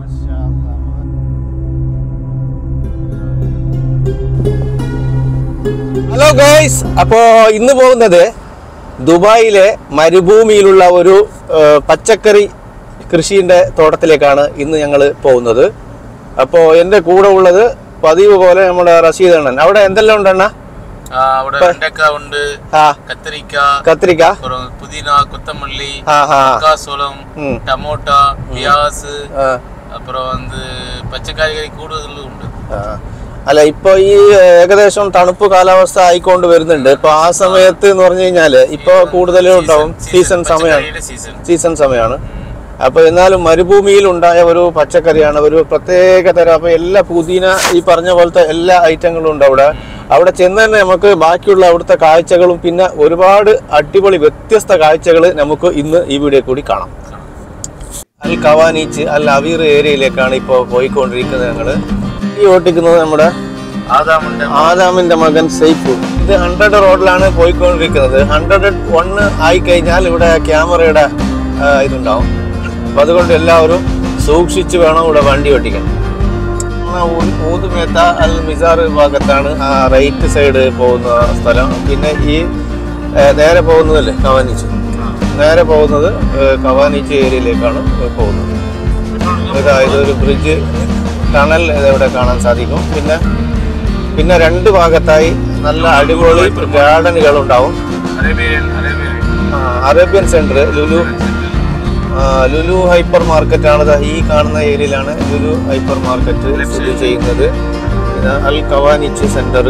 Hello guys അപ്പോ ഇന്ന് പോകുന്നത് ദുബായിലെ മരുഭൂമിയിലുള്ള ഒരു ആ, പച്ചക്കറി കൃഷിന്റെ തോട്ടത്തിലേക്കാണ് ഇന്ന് ഞങ്ങൾ പോകുന്നത് അപ്പോ എൻ്റെ കൂടെ ഉള്ളത് പതിവ് പോലെ നമ്മുടെ റഷീദ് അണ്ണൻ അവിടെ എന്തെല്ലാം ഉണ്ടെണ്ണ ആ, അവിടെ വെണ്ടക്ക ഉണ്ട് ആ கத்திரிக்க കത്രിക്ക அப்புறம் புதினா கொத்தமல்லி ആ ആ மக்காசோளம் ம். டமோட்டா பியாசு ആ, அப்புறம் வந்து பச்சை காய்கறி കൂടുതലും ഉണ്ട് ആ. അല്ല ഇപ്പൊ ഈ ഏകദേശം തണുപ്പ് കാലാവസ്ഥ ആയിക്കൊണ്ട് വരുന്നുണ്ട് ഇപ്പൊ ആ സമയത്ത് എന്ന് പറഞ്ഞു കഴിഞ്ഞാല് ഇപ്പൊ കൂടുതലും ഉണ്ടാവും സീസൺ സമയമാണ് പച്ചക്കറിയുടെ സീസൺ സീസൺ സമയമാണ് അപ്പൊ എന്നാലും മരുഭൂമിയിൽ ഉണ്ടായ ഒരു പച്ചക്കറിയാണ് ഒരു പ്രത്യേക തരം അപ്പൊ എല്ലാ പുതിന ഈ പറഞ്ഞ പോലത്തെ എല്ലാ ഐറ്റങ്ങളും ഉണ്ട് അവിടെ അവിടെ ചെന്ന് തന്നെ നമുക്ക് ബാക്കിയുള്ള അവിടുത്തെ കാഴ്ചകളും പിന്നെ ഒരുപാട് അടിപൊളി വ്യത്യസ്ത കാഴ്ചകൾ നമുക്ക് ഇന്ന് ഈ വീഡിയോ കൂടി കാണാം അൽ കവാനീച്ച് അൽ അവീർ ഏരിയയിലേക്കാണ് ഇപ്പോൾ പോയിക്കൊണ്ടിരിക്കുന്നത് ഞങ്ങള് ഈ ഓട്ടിക്കുന്നത് നമ്മുടെ ആദാമുണ്ട് ആദാമിന്റെ മകൻ സൈഫു ഇത് ഹൺഡ്രഡ് റോഡിലാണ് പോയിക്കൊണ്ടിരിക്കുന്നത് ഹൺഡ്രഡ് വണ്ണ് ആയി കഴിഞ്ഞാൽ ഇവിടെ ക്യാമറയുടെ ആ, ഇതുണ്ടാവും അപ്പൊ അതുകൊണ്ട് എല്ലാവരും സൂക്ഷിച്ച് വേണം ഇവിടെ വണ്ടി ഓട്ടിക്കാൻ ആ ഊ- ഊതുമേത്ത അൽ മിസാർ ഭാഗത്താണ് ആ റൈറ്റ് സൈഡ് പോകുന്ന സ്ഥലം പിന്നെ ഈ ഏ, നേരെ പോകുന്നതല്ലേ കവാനീച്ച് നേരെ പോകുന്നത് ഏ, കവാനീച്ച് ഏരിയയിലേക്കാണ് പോകുന്നത് ഇതാ ഇതൊരു ബ്രിഡ്ജ് ടണൽ ഇവിടെ കാണാൻ സാധിക്കും പിന്നെ പിന്നെ രണ്ട് ഭാഗത്തായി നല്ല അടിപൊളി ഗാർഡനുകൾ ഉണ്ടാവും അറേബ്യൻ അറേബ്യൻ ആ, അറേബ്യൻ സെന്റർ ലുലു ആ, ലുലു ഹൈപ്പർ മാർക്കറ്റ് ആണ് ദാ ഈ കാണുന്ന ഏരിയയിലാണ് ലുലു ഹൈപ്പർ മാർക്കറ്റ് സ്ഥിതി ചെയ്യുന്നത് ഇത് അൽ കവാനിച്ച് സെന്റർ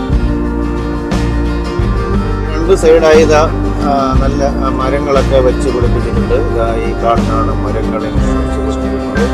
രണ്ട് സൈഡായി ഇതാ ആ, നല്ല ആ, മരങ്ങളൊക്കെ വെച്ച് പിടിപ്പിച്ചിട്ടുണ്ട് ഇതാ ഈ കാണുന്നതാണ് മരങ്ങൾ ഇങ്ങനെ വെച്ച് പിടിപ്പിച്ചിട്ടുണ്ട്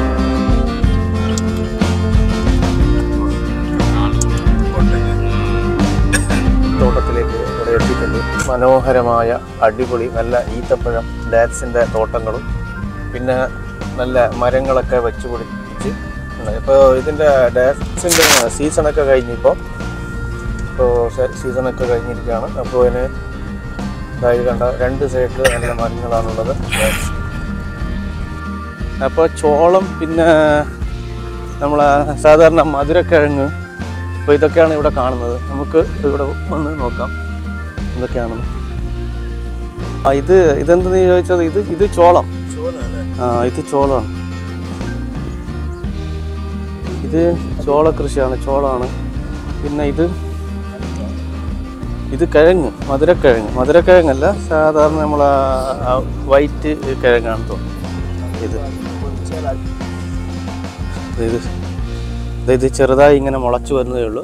തോട്ടത്തിലേക്ക് ഇവിടെ എത്തിയിട്ടുണ്ട് മനോഹരമായ അടിപൊളി നല്ല ഈത്തപ്പഴം ഡാറ്റ്സിൻ്റെ തോട്ടങ്ങളും പിന്നെ നല്ല മരങ്ങളൊക്കെ വെച്ച് പിടിപ്പിച്ച് ഉണ്ട്. ഇപ്പോൾ ഇതിൻ്റെ ഡാറ്റ്സിൻ്റെ സീസണൊക്കെ കഴിഞ്ഞിപ്പോൾ ഇപ്പോൾ സീസണൊക്കെ കഴിഞ്ഞിരിക്കുകയാണ് അപ്പോൾ ഇതിന് ഇതായി കണ്ട രണ്ട് സൈഡിൽ നല്ല മരങ്ങളാണുള്ളത് ഡാറ്റ്സ് അപ്പോൾ ചോളം പിന്നെ നമ്മളെ സാധാരണ മധുരക്കിഴങ്ങ് അപ്പോൾ ഇതൊക്കെയാണ് ഇവിടെ കാണുന്നത് നമുക്ക് ഇവിടെ വന്ന് നോക്കാം എന്തൊക്കെയാണെന്ന് ആ ഇത് ഇതെന്തെന്ന് ചോദിച്ചത് ഇത് ഇത് ചോളം ആ ഇത് ചോളമാണ് ഇത് ചോള കൃഷിയാണ് ചോളമാണ് പിന്നെ ഇത് ഇത് കിഴങ്ങ് മധുരക്കിഴങ്ങ് മധുരക്കിഴങ്ങല്ല സാധാരണ നമ്മൾ വൈറ്റ് കിഴങ്ങാണ് തോന്നുന്നു ഇത് ഇത് ദേ ഇത് ചെറുതായി ഇങ്ങനെ മുളച്ചു വരുന്നതേ ഉള്ളൂ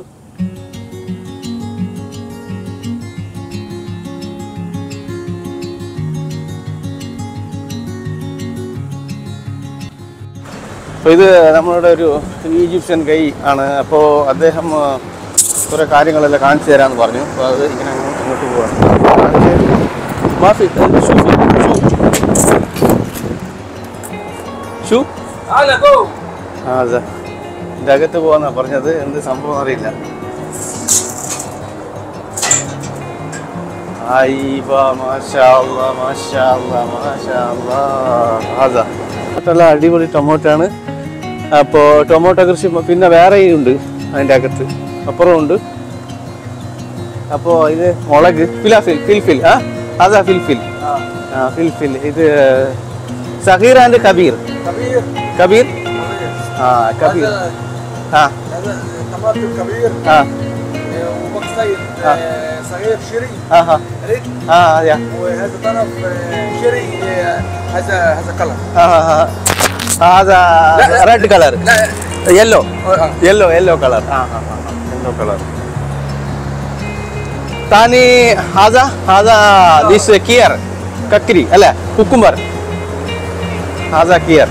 അപ്പോൾ ഇത് നമ്മളുടെ ഒരു ഈജിപ്ഷ്യൻ കൈ ആണ് അപ്പോൾ അദ്ദേഹം ആ, കുറേ കാര്യങ്ങളെല്ലാം കാണിച്ചു തരാമെന്ന് പറഞ്ഞു അപ്പോൾ അത് ഇങ്ങനെ അങ്ങ് അങ്ങോട്ട് പോവാണ് മാഫി ഷൂ ഷൂ ആ അതെ ഇതിൻ്റെ അകത്ത് പോകാന്നാ പറഞ്ഞത് എന്ത് സംഭവം അറിയില്ല അയ്യബ, മാഷാ അല്ലാ, മാഷാ അല്ലാ, മാഷാ അല്ലാ. അതാ നല്ല അടിപൊളി ടൊമാറ്റോ ആണ് അപ്പോൾ ടൊമാറ്റോ കൃഷി പിന്നെ വേറെ ഉണ്ട് അതിൻ്റെ അകത്ത് അപ്പുറം ഉണ്ട് അപ്പോൾ ഇത് മുളക് ഫിലാഫിൽ ഫിൽഫിൽ ആ അതാ ഫിൽഫിൽ ആ ഫിൽഫിൽ ഇത് സഹീർ ആൻഡ് കബീർ كبير കബീർ ആ കബീർ هذا ആ هذا طماطم كبير ആ وبقسيط آه. صغير شري ആ ആ ريد ആ അതെയാ وهذا طرف آه، شري آه، هذا هذا قلم ആ ആ هذا red colour لا yellow آه. Yellow yellow colour ആ ആ യെല്ലോ കളർ താനി ഹാദ ഹാദ ദിസ് കിയർ കക്കിരി അല്ലേ കുക്കുംബർ ഹാദ കിയർ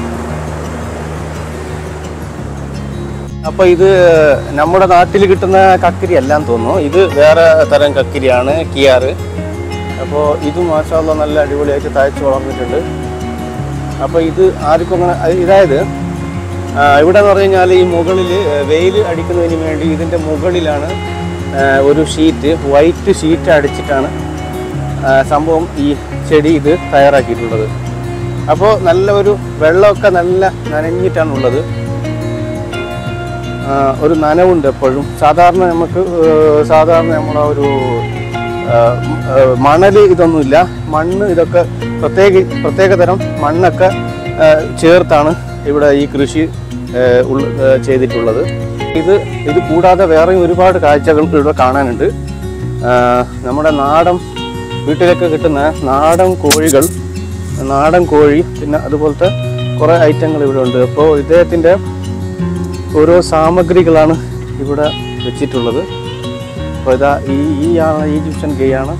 അപ്പൊ ഇത് നമ്മുടെ നാട്ടിൽ കിട്ടുന്ന കക്കിരി എല്ലാം തോന്നുന്നു ഇത് വേറെ തരം കക്കിരിയാണ് കിയാർ അപ്പോൾ ഇത് മാഷാല്ല നല്ല അടിപൊളിയായിട്ട് തയ്ച്ച് വളർന്നിട്ടുണ്ട് അപ്പോൾ ഇത് ആർക്കും അങ്ങനെ അത് ഇതായത് ആ, ഇവിടെ എന്ന് പറഞ്ഞു കഴിഞ്ഞാൽ ഈ മുകളിൽ വെയിൽ അടിക്കുന്നതിന് വേണ്ടി ഇതിൻ്റെ മുകളിലാണ് ആ, ഒരു ഷീറ്റ് വൈറ്റ് ഷീറ്റ് അടിച്ചിട്ടാണ് ആ, സംഭവം ഈ ചെടി ഇത് തയ്യാറാക്കിയിട്ടുള്ളത് അപ്പോൾ നല്ല ഒരു വെള്ളമൊക്കെ നല്ല നനഞ്ഞിട്ടാണ് ഉള്ളത് ആ, ഒരു നനവുണ്ട് എപ്പോഴും സാധാരണ നമുക്ക് ഏർ, സാധാരണ നമ്മളെ ഒരു മണൽ ഇതൊന്നുമില്ല മണ്ണ് ഇതൊക്കെ പ്രത്യേക പ്രത്യേക തരം മണ്ണൊക്കെ ആ, ചേർത്താണ് ഇവിടെ ഈ കൃഷി ഏർ, ഉൾ- ഏർ, ചെയ്തിട്ടുള്ളത് ഇത് ഇത് കൂടാതെ വേറെയും ഒരുപാട് കാഴ്ചകൾ ഇവിടെ കാണാനുണ്ട് ആ, നമ്മുടെ നാടൻ വീട്ടിലൊക്കെ കിട്ടുന്ന നാടൻ കോഴികൾ നാടൻ കോഴി പിന്നെ അതുപോലത്തെ കുറേ ഐറ്റങ്ങൾ ഇവിടെ ഉണ്ട് അപ്പോൾ ഇദ്ദേഹത്തിൻ്റെ ഓരോ സാമഗ്രികളാണ് ഇവിടെ വെച്ചിട്ടുള്ളത് അപ്പോൾ ഇതാ ഈ ഈ ആണ് ഈജിപ്ഷ്യൻ ഗെയാണ്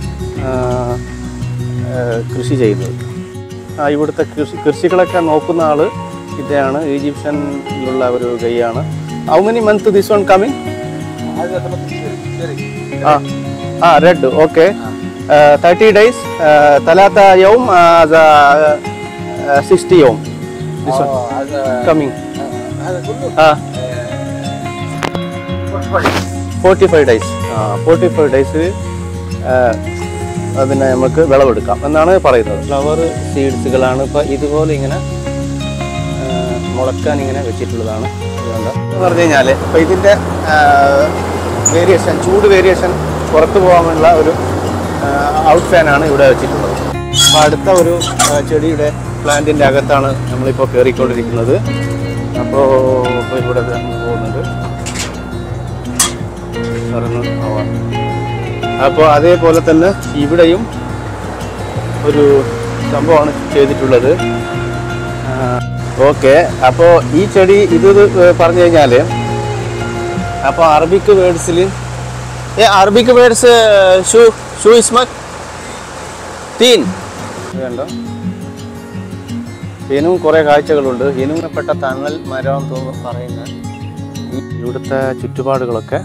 കൃഷി ചെയ്യുന്നത് ആ ഇവിടുത്തെ കൃഷി കൃഷികളൊക്കെ നോക്കുന്ന ആള് ഇതാണ് ഈജിപ്ഷ്യനിലുള്ള ഒരു ഗെയ്യാണ് how many month this one coming هذا ثلاث شري ആ ആ റെഡ് ഓക്കെ തേർട്ടി ഡേയ്സ് തലാത്ത യൗം സിക്സ്റ്റി യൗം ദിസ് വൺ آه، هذا കമ്മിങ് آه، هذا كله ആ آه، ഫോർട്ടി ഫൈവ് ഡേയ്സ് ആ ഫോർട്ടി ഫൈവ് ഡേയ്സ് അതിനെ നമുക്ക് വിളവെടുക്കാം എന്നാണ് പറയുന്നത് ഫ്ലവർ സീഡ്സുകളാണ് ഇപ്പോൾ ഇതുപോലെ ഇങ്ങനെ ആ, മുളക്കാൻ ഇങ്ങനെ വെച്ചിട്ടുള്ളതാണ് ഇതുകൊണ്ട് എന്ന് പറഞ്ഞു കഴിഞ്ഞാൽ ഇപ്പോൾ ഇതിൻ്റെ വേരിയേഷൻ ചൂട് വേരിയേഷൻ പുറത്തു പോകാനുള്ള ഒരു ഔട്ട് ഫാനാണ് ഇവിടെ വെച്ചിട്ടുള്ളത് അപ്പോൾ അടുത്ത ഒരു ആ, ചെടിയുടെ പ്ലാന്റിൻ്റെ അകത്താണ് നമ്മളിപ്പോൾ കയറിക്കൊണ്ടിരിക്കുന്നത് അപ്പോൾ ഇപ്പോൾ ഇവിടെ ദേ നമ്മൾ പോകുന്നുണ്ട് തുറന്ന് പോവാം അപ്പോൾ അതേപോലെ തന്നെ ഇവിടെയും ഒരു സംഭവമാണ് ചെയ്തിട്ടുള്ളത് ഓക്കെ അപ്പോൾ ഈ ചെടി ഇത് പറഞ്ഞു കഴിഞ്ഞാൽ അപ്പോൾ അറബിക് വേർഡ്സിൽ ഏ അറബിക് വേർഡ്സ് ഷൂ ഷൂ ഇസ്മക് തീൻ വേണ്ടോ ഇതിനും കുറേ കാഴ്ചകളുണ്ട് ഇനുമപ്പെട്ട തണൽ മരം തോന്നുന്നു പറയുന്ന ഈ ഇവിടുത്തെ ചുറ്റുപാടുകളൊക്കെ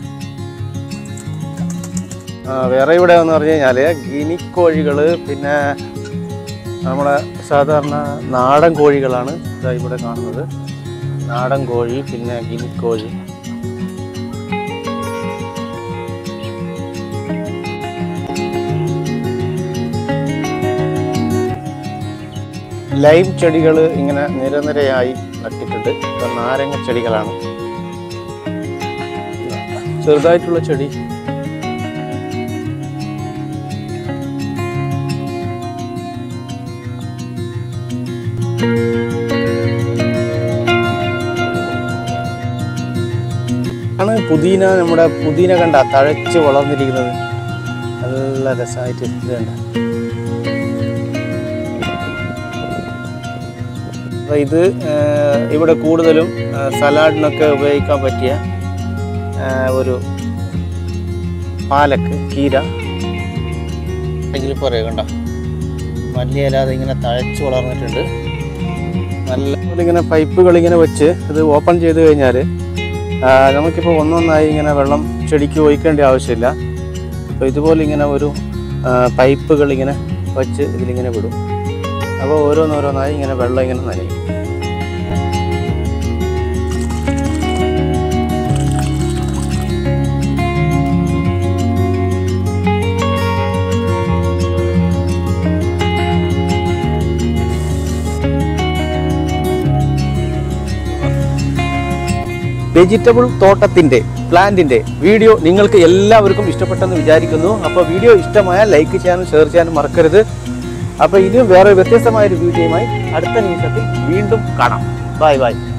ആ, വേറെ ഇവിടെ എന്ന് പറഞ്ഞു കഴിഞ്ഞാൽ ഗിനിക്കോഴികൾ പിന്നെ നമ്മുടെ സാധാരണ നാടൻ കോഴികളാണ് ഇതാ ഇവിടെ കാണുന്നത് നാടൻ കോഴി പിന്നെ ഗിനിക്കോഴി ലൈം ചെടികൾ ഇങ്ങനെ നിരനിരയായി നട്ടിട്ടുണ്ട് ഇത് നാരങ്ങ ചെടികളാണ് ചെറുതായിട്ടുള്ള ചെടി ആണ് പുതിന നമ്മുടെ പുതിന കണ്ട തഴച്ച് വളർന്നിരിക്കുന്നത് നല്ല രസമായിട്ട് ഇത് കണ്ട അപ്പൊ ഇത് ആ, ഇവിടെ കൂടുതലും ആ, സലാഡിനൊക്കെ ഉപയോഗിക്കാൻ പറ്റിയ ആ, ഒരു പാലക്ക് കീര എങ്കിൽ പറയാം കണ്ട മല്ലിയല്ലാതെ ഇങ്ങനെ തഴച്ച് വളർന്നിട്ടുണ്ട് നല്ല പോലെ ഇങ്ങനെ പൈപ്പുകൾ ഇങ്ങനെ വെച്ച് ഇത് ഓപ്പൺ ചെയ്ത് കഴിഞ്ഞാൽ നമുക്കിപ്പോൾ ഒന്നൊന്നായി ഇങ്ങനെ വെള്ളം ചെടിക്ക് ഒഴിക്കേണ്ട ആവശ്യമില്ല അപ്പോൾ ഇതുപോലെ ഇങ്ങനെ ഒരു ആ, പൈപ്പുകൾ ഇങ്ങനെ വെച്ച് ഇതിലിങ്ങനെ വിടും അപ്പോൾ ഓരോന്നോരോന്നായി ഇങ്ങനെ വെള്ളം ഇങ്ങനെ നനയും വെജിറ്റബിൾ തോട്ടത്തിന്റെ പ്ലാന്റിന്റെ വീഡിയോ നിങ്ങൾക്ക് എല്ലാവർക്കും ഇഷ്ടപ്പെട്ടെന്ന് വിചാരിക്കുന്നു അപ്പോൾ വീഡിയോ ഇഷ്ടമായാൽ ലൈക്ക് ചെയ്യാനും ഷെയർ ചെയ്യാനും മറക്കരുത് അപ്പോൾ ഇനിയും വേറെ വ്യത്യസ്തമായ ഒരു വീഡിയോയുമായി അടുത്ത നിമിഷത്തിൽ വീണ്ടും കാണാം ബൈ ബൈ